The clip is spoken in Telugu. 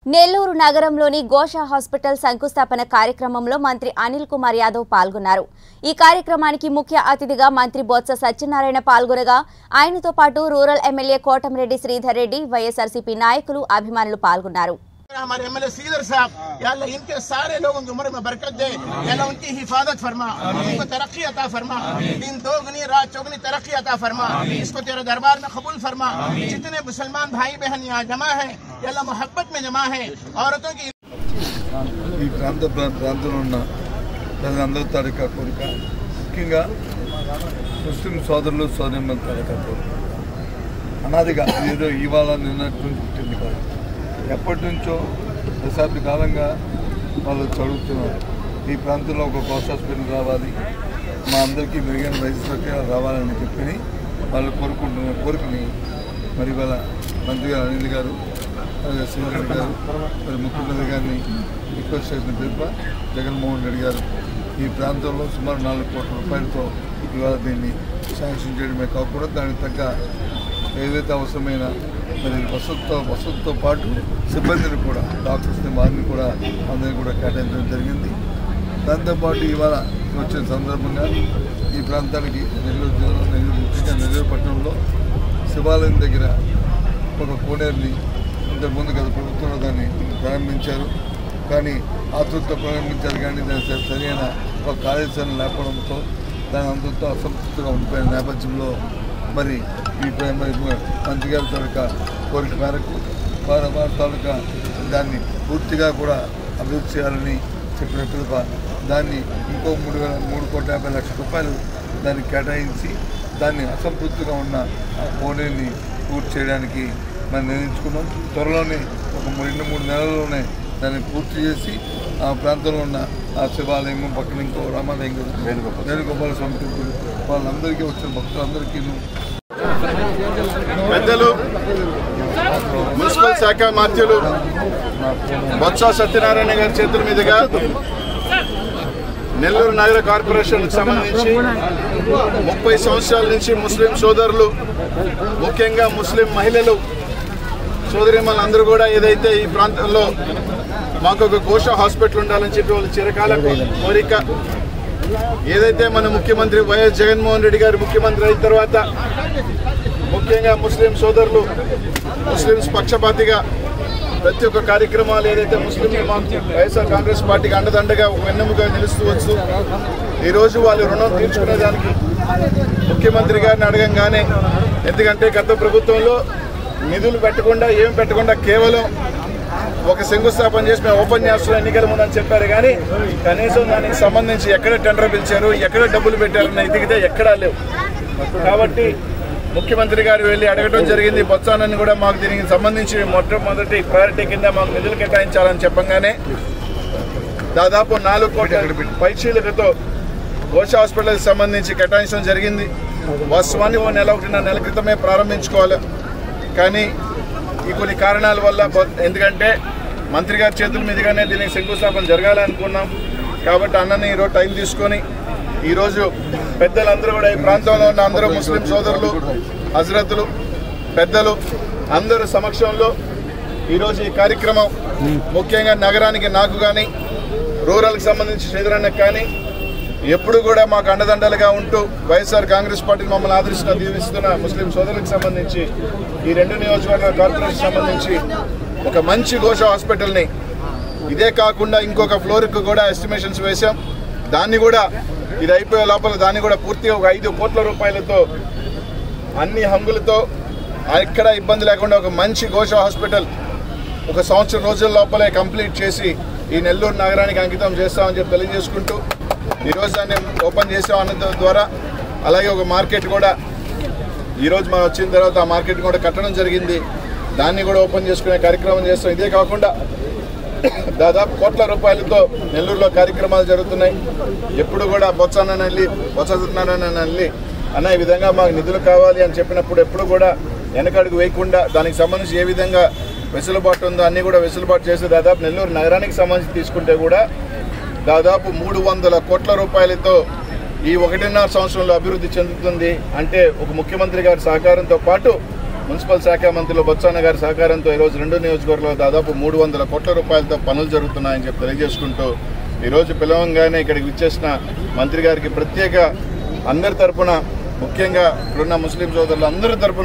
నెల్లూరు నగరంలోని గోషా హాస్పిటల్ శంకుస్థాపన కార్యక్రమంలో మంత్రి అనిల్ కుమార్ యాదవ్ పాల్గొన్నారు ఈ కార్యక్రమానికి ముఖ్య అతిథిగా మంత్రి బొత్స సత్యనారాయణ పాల్గొనగా ఆయనతో పాటు rural MLA Kotamreddy Sridhar Reddy YSRCP నాయకులు అభిమానులు పాల్గొన్నారు हमारे एमएलए सीधर साहब या अल्लाह इनके सारे लोगों की उम्र में बरकत दे या अल्लाह उनकी हिफाजत फरमा उनको तरक्की अता फरमा दिन दोगुनी रात चौगनी तरक्की अता फरमा इसको तेरे दरबार में कबूल फरमा जितने मुसलमान भाई बहन यहाँ जमा है या अल्लाह मोहब्बत में जमा है औरतों की ఈ ప్రాంత ప్రా- ప్రాంతంలో ఉన్న ప్రజలందరి తాలూకా కోరిక ముఖ్యంగా ముస్లిం సోదరులు సోదరిమల తాలూకా కోరిక అనాదిగా ఏదో ఇవాళ నిన్నటి నుంచి పుట్టింది కాదు ఎప్పటి నుంచో దశాబ్ద కాలంగా వాళ్ళు చదువుతున్నారు ఈ ప్రాంతంలో ఒక కోస్ట్ హాస్పిటల్ రావాలి మా అందరికీ మెరుగైన వైద్య సౌకర్యాలు రావాలని చెప్పి వాళ్ళు కోరుకుంటున్న కోరికని మరి వాళ్ళ మంత్రి గారు అనిల్ గారు అలాగే శ్రీధర్ గారు మరి ముఖ్యమంత్రి గారిని రిక్వెస్ట్ చేసిన పిలుప జగన్మోహన్ రెడ్డి గారు ఈ ప్రాంతంలో సుమారు నాలుగు కోట్ల రూపాయలతో ఇవాళ దీన్ని శాంక్షన్ చేయడమే కాకుండా దానికి తగ్గ ఏదైతే అవసరమైన మరి వసతితో వసతితో పాటు సిబ్బందిని కూడా డాక్టర్స్ని వారిని కూడా అందరినీ కూడా కేటాయించడం జరిగింది దాంతోపాటు ఇవాళ వచ్చిన సందర్భంగా ఈ ప్రాంతానికి నెల్లూరు జిల్లా నెల్లూరు ముఖ్యంగా నెల్లూరు పట్టణంలో శివాలయం దగ్గర ఒక కోనేరుని ఇంతకుముందు గత ప్రభుత్వంలో దాన్ని ప్రారంభించారు కానీ ఆతృతతో ప్రారంభించారు కానీ దాని సరి- సరైన ఒక కార్యాచరణ లేకపోవడంతో దాని అంతతో అసంతృప్తిగా ఉండిపోయిన నేపథ్యంలో మరి ఈ ప్ర- మరి మంత్రి గారి తాలూకా కోరిక మేరకు వారి వారి తాలూకా దాన్ని పూర్తిగా కూడా అభివృద్ధి చేయాలని చెప్పిన పిలుప దాన్ని ఇంకో మూడు వేల మూడు కోట్ల యాభై లక్షల రూపాయలు దానికి కేటాయించి దాన్ని అసంతృప్తిగా ఉన్న ఆ కోనేరుని పూర్తి చేయడానికి మనం నిర్ణయించుకున్నాం త్వరలోనే ఒక రెండు మూడు నెలల్లోనే దాన్ని పూర్తి చేసి ఆ ప్రాంతంలో ఉన్న ఆ శివాలయం పక్కన ఇంకో రామాలయం కదా వేణుగోపాల స్వామి టెంపుల్ వాళ్ళందరికీ వచ్చిన భక్తులందరికీ పెద్దలు మున్సిపల్ శాఖ మాత్యులు బొత్స సత్యనారాయణ గారి చేతుల మీదుగా నెల్లూరు నగర కార్పొరేషన్కి సంబంధించి ముప్పై సంవత్సరాల నుంచి ముస్లిం సోదరులు ముఖ్యంగా ముస్లిం మహిళలు సోదరిమణులు అందరూ కూడా ఏదైతే ఈ ప్రాంతంలో మాకు ఒక కోశ హాస్పిటల్ ఉండాలని చెప్పి వాళ్ళ చిరకాల కోరిక ఏదైతే మన ముఖ్యమంత్రి వైఎస్ జగన్మోహన్ రెడ్డి గారు ముఖ్యమంత్రి అయిన తర్వాత ముఖ్యంగా ముస్లిం సోదరులు ముస్లిమ్స్ పక్షపాతిగా ప్రతి ఒక్క కార్యక్రమాలు ఏదైతే ముస్లిం వైఎస్ఆర్ కాంగ్రెస్ పార్టీకి అండదండగా ఒక వెన్నెముగా నిలుస్తూ వచ్చు ఈరోజు వాళ్ళు రుణం తీర్చుకునేదానికి ముఖ్యమంత్రి గారిని అడగంగానే ఎందుకంటే గత ప్రభుత్వంలో నిధులు పెట్టకుండా ఏం పెట్టకుండా కేవలం ఒక శంకుస్థాపన చేసి మేము ఓపెన్ చేస్తున్నాం ఎన్నికల ముందని చెప్పారు కానీ కనీసం దానికి సంబంధించి ఎక్కడ టెండర్ పిలిచారు ఎక్కడ డబ్బులు పెట్టారన్న ఎదిగితే ఎక్కడా లేవు కాబట్టి ముఖ్యమంత్రి గారు వెళ్ళి అడగడం జరిగింది బొత్సానని కూడా మాకు దీనికి సంబంధించి మొట్టమొదటి ప్రయారిటీ కింద మాకు నిధులు కేటాయించాలని చెప్పంగానే దాదాపు నాలుగు కోట్ల పైచీలకతో ఘోష హాస్పిటల్కి సంబంధించి కేటాయించడం జరిగింది వాస్తవాన్ని ఓ నెల ఒకటిన్నర నెల క్రితమే ప్రారంభించుకోవాలి కానీ ఈ కొన్ని కారణాల వల్ల బొ- ఎందుకంటే మంత్రి గారి చేతుల మీదుగానే దీనికి శంకుస్థాపన జరగాలనుకున్నాం కాబట్టి అన్నని ఈరోజు టైం తీసుకొని ఈరోజు పెద్దలందరూ కూడా ఈ ప్రాంతంలో ఉన్న అందరూ ముస్లిం సోదరులు హజరతులు పెద్దలు అందరూ సమక్షంలో ఈరోజు ఈ కార్యక్రమం ముఖ్యంగా నగరానికి నాకు కానీ రూరల్కి సంబంధించి శ్రీధరన్నకు కానీ ఎప్పుడు కూడా మాకు అండదండలుగా ఉంటూ వైఎస్ఆర్ కాంగ్రెస్ పార్టీ మమ్మల్ని ఆదరిస్తున్న దీవిస్తున్న ముస్లిం సోదరులకు సంబంధించి ఈ రెండు నియోజకవర్గ కార్పొరేషన్ సంబంధించి ఒక మంచి ఘోష హాస్పిటల్ని ఇదే కాకుండా ఇంకొక ఫ్లోర్కి కూడా ఎస్టిమేషన్స్ వేశాం దాన్ని కూడా ఇది అయిపోయే లోపల దాన్ని కూడా పూర్తిగా ఒక ఐదు కోట్ల రూపాయలతో అన్ని హంగులతో ఎక్కడ ఇబ్బంది లేకుండా ఒక మంచి ఘోష హాస్పిటల్ ఒక సంవత్సరం రోజుల లోపలే కంప్లీట్ చేసి ఈ నెల్లూరు నగరానికి అంకితం చేస్తామని చెప్పి తెలియజేసుకుంటూ ఈరోజు దాన్ని ఓపెన్ చేసాం అన్న ద్వారా అలాగే ఒక మార్కెట్ కూడా ఈరోజు మనం వచ్చిన తర్వాత ఆ మార్కెట్ కూడా కట్టడం జరిగింది దాన్ని కూడా ఓపెన్ చేసుకునే కార్యక్రమం చేస్తాం ఇదే కాకుండా దాదాపు కోట్ల రూపాయలతో నెల్లూరులో కార్యక్రమాలు జరుగుతున్నాయి ఎప్పుడు కూడా బొత్సాన వెళ్ళి బొత్స సత్యనారాయణ వెళ్ళి అన్న ఈ విధంగా మాకు నిధులు కావాలి అని చెప్పినప్పుడు ఎప్పుడు కూడా వెనకడుగు వేయకుండా దానికి సంబంధించి ఏ విధంగా వెసులుబాటు ఉందో అన్నీ కూడా వెసులుబాటు చేసి దాదాపు నెల్లూరు నగరానికి సంబంధించి తీసుకుంటే కూడా దాదాపు మూడు వందల కోట్ల రూపాయలతో ఈ ఒకటిన్నర సంవత్సరంలో అభివృద్ధి చెందుతుంది అంటే ఒక ముఖ్యమంత్రి గారి సహకారంతో పాటు మున్సిపల్ శాఖ మంత్రులు బొత్సాన గారి సహకారంతో ఈరోజు రెండు నియోజకవర్గాల్లో దాదాపు మూడు వందల కోట్ల రూపాయలతో పనులు జరుగుతున్నాయని చెప్పి తెలియజేసుకుంటూ ఈరోజు పిలవంగానే ఇక్కడికి విచ్చేసిన మంత్రి గారికి ప్రత్యేక అందరి తరపున ముఖ్యంగా ఇక్కడున్న ముస్లిం సోదరులు అందరి తరపున